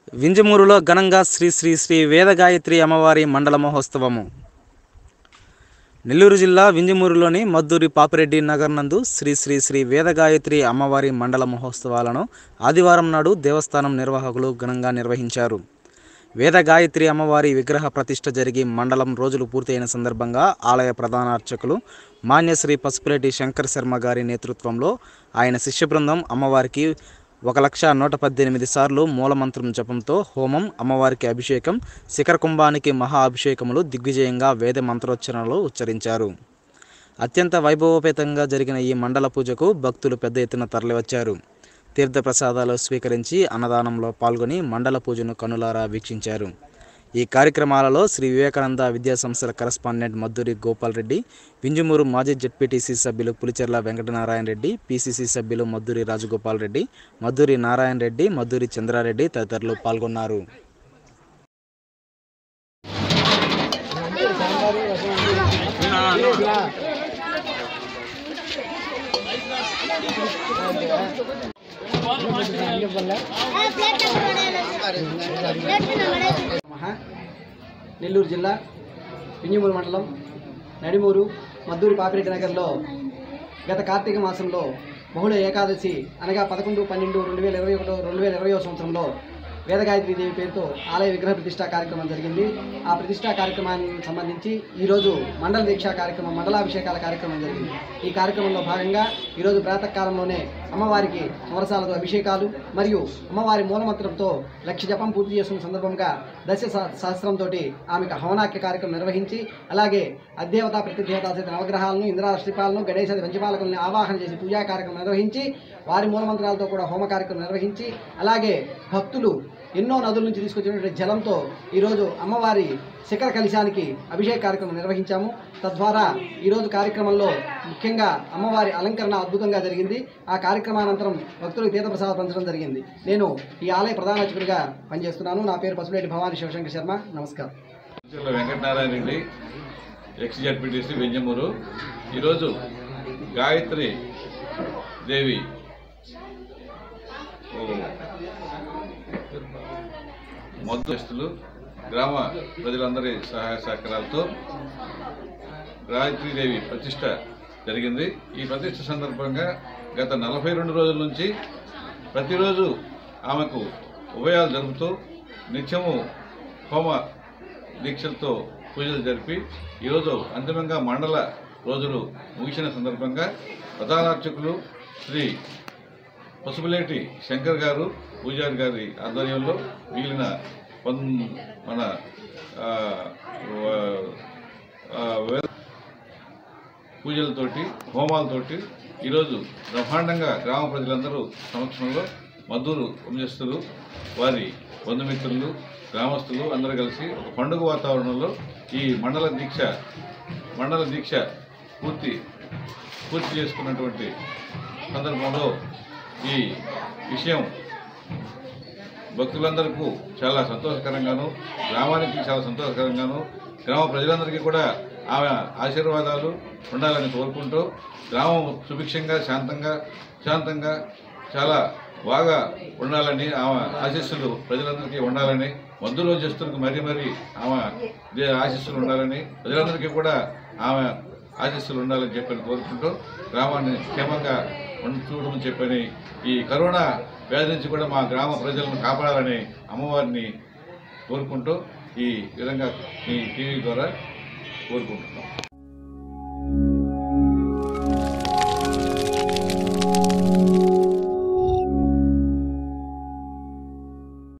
వింజమూరులో ఘనంగా శ్రీ శ్రీ శ్రీ వేదగాయత్రి అమ్మవారి మండల మహోత్సవము నెల్లూరు జిల్లా వింజమూరులోని మద్దూరి పాపిరెడ్డి నగర్ నందు శ్రీ శ్రీ శ్రీ వేదగాయత్రి అమ్మవారి మండల మహోత్సవాలను ఆదివారం నాడు దేవస్థానం నిర్వాహకులు ఘనంగా నిర్వహించారు వేదగాయత్రి అమ్మవారి విగ్రహ ప్రతిష్ఠ జరిగి మండలం రోజులు పూర్తయిన సందర్భంగా ఆలయ ప్రధాన అర్చకులు మాన్యశ్రీ పసుపురెడ్డి శంకర్ శర్మ గారి నేతృత్వంలో ఆయన శిష్య బృందం అమ్మవారికి ఒక లక్ష నూట పద్దెనిమిది సార్లు మూలమంత్రం జపంతో హోమం అమ్మవారికి అభిషేకం శిఖర కుంభానికి మహా అభిషేకములు దిగ్విజయంగా వేద మంత్రోచ్చరణలు ఉచ్చరించారు అత్యంత వైభవోపేతంగా జరిగిన ఈ మండల పూజకు భక్తులు పెద్ద ఎత్తున తరలివచ్చారు తీర్థప్రసాదాలు స్వీకరించి అన్నదానంలో పాల్గొని మండల పూజను కనులారా వీక్షించారు ఈ కార్యక్రమాలలో శ్రీ వివేకానంద విద్యా సంస్థల కరస్పాండెంట్ మద్దూరి గోపాల్ రెడ్డి వింజమూరు మాజీ జెడ్పీటీసీ సభ్యులు పులిచెర్ల వెంకటనారాయణ రెడ్డి పీసీసీ సభ్యులు మద్దూరి రాజగోపాల్ రెడ్డి మద్దూరి నారాయణ రెడ్డి మద్దూరి చంద్రారెడ్డి తదితరులు పాల్గొన్నారు మహా నెల్లూరు జిల్లా వింజమూరు మండలం నడిమూరు మద్దూరి పాపిరెడ్డి నగర్లో గత కార్తీక మాసంలో బహుళ ఏకాదశి అనగా పదకొండు పన్నెండు రెండు వేల ఇరవై ఒకటో రెండు వేల ఇరవై సంవత్సరంలో వేదగాయత్రి దేవి పేరుతో ఆలయ విగ్రహ ప్రతిష్టా కార్యక్రమం జరిగింది ఆ ప్రతిష్టా కార్యక్రమానికి సంబంధించి ఈరోజు మండల దీక్షా కార్యక్రమం మండలాభిషేకాల కార్యక్రమం జరిగింది ఈ కార్యక్రమంలో భాగంగా ఈరోజు ప్రాతకాలంలోనే అమ్మవారికి నవరసాలతో అభిషేకాలు మరియు అమ్మవారి మూలమంత్రంతో లక్ష జపం పూర్తి చేసుకున్న సందర్భంగా దశ సహ- సహస్రంతో ఆమెకు హవనాక్య కార్యక్రమం నిర్వహించి అలాగే అద్దేవత ప్రతిదేవత సహిత నవగ్రహాలను ఇంద్రాశ్రీపాలను గణేశాది పంచపాలకుల్ని ఆవాహన చేసి పూజా కార్యక్రమం నిర్వహించి వారి మూలమంత్రాలతో కూడా హోమ కార్యక్రమం నిర్వహించి అలాగే భక్తులు ఎన్నో నదుల నుంచి తీసుకొచ్చినటువంటి జలంతో ఈరోజు అమ్మవారి శిఖర కలశానికి అభిషేక కార్యక్రమం నిర్వహించాము తద్వారా ఈరోజు కార్యక్రమంలో ముఖ్యంగా అమ్మవారి అలంకరణ అద్భుతంగా జరిగింది ఆ కార్యక్రమానంతరం భక్తులకు తీర్థప్రసాదం పంచడం జరిగింది నేను ఈ ఆలయ ప్రధాన అర్చకుడిగా పనిచేస్తున్నాను నా పేరు పసుపులేటి భవానీ శివశంకర్ శర్మ నమస్కారం జిల్లా వెంకటనారాయణ రెడ్డి ఎక్స్ జడ్పీటీసీ వెంజమూరు ఈరోజు గాయత్రి దేవి ఓ, మధ్యస్థులు గ్రామ ప్రజలందరి సహాయ సహకారాలతో గాయత్రీదేవి ప్రతిష్ట జరిగింది ఈ ప్రతిష్ట సందర్భంగా గత నలభై రెండు రోజుల నుంచి ప్రతిరోజు ఆమెకు ఉభయాలు జరుపుతూ నిత్యము హోమ దీక్షలతో పూజలు జరిపి ఈరోజు అంతిమంగా మండల రోజులు ముగిసిన సందర్భంగా ప్రధానార్చకులు శ్రీ పసుపులేటి శంకర్ గారు పూజారి గారి ఆధ్వర్యంలో మిగిలిన పన్ మన ఆ, వా- ఆ, వేద పూజలతోటి హోమాలతోటి ఈరోజు బ్రహ్మాండంగా గ్రామ ప్రజలందరూ సమక్షంలో మద్దూరు వంశస్థులు వారి బంధుమిత్రులు గ్రామస్తులు అందరూ కలిసి ఒక పండుగ వాతావరణంలో ఈ మండల దీక్ష మండల దీక్ష పూర్తి పూర్తి చేసుకున్నటువంటి సందర్భంలో ఈ విషయం భక్తులందరికీ చాలా సంతోషకరంగాను గ్రామానికి చాలా సంతోషకరంగాను గ్రామ ప్రజలందరికీ కూడా ఆమె ఆశీర్వాదాలు ఉండాలని కోరుకుంటూ గ్రామం సుభిక్షంగా శాంతంగా శాంతంగా చాలా బాగా ఉండాలని ఆమె ఆశీస్సులు ప్రజలందరికీ ఉండాలని మందు రోజుస్తులకు మరీ మరీ ఆమె దే- ఆశీస్సులు ఉండాలని ప్రజలందరికీ కూడా ఆమె ఆశీస్సులు ఉండాలని చెప్పని కోరుకుంటూ గ్రామాన్ని క్షేమంగా ఉండి చూడమని చెప్పని ఈ కరోనా వ్యాధి నుంచి కూడా మా గ్రామ ప్రజలను కాపాడాలని అమ్మవారిని కోరుకుంటూ ఈ విధంగా ఈ టీవీ ద్వారా కోరుకుంటున్నాం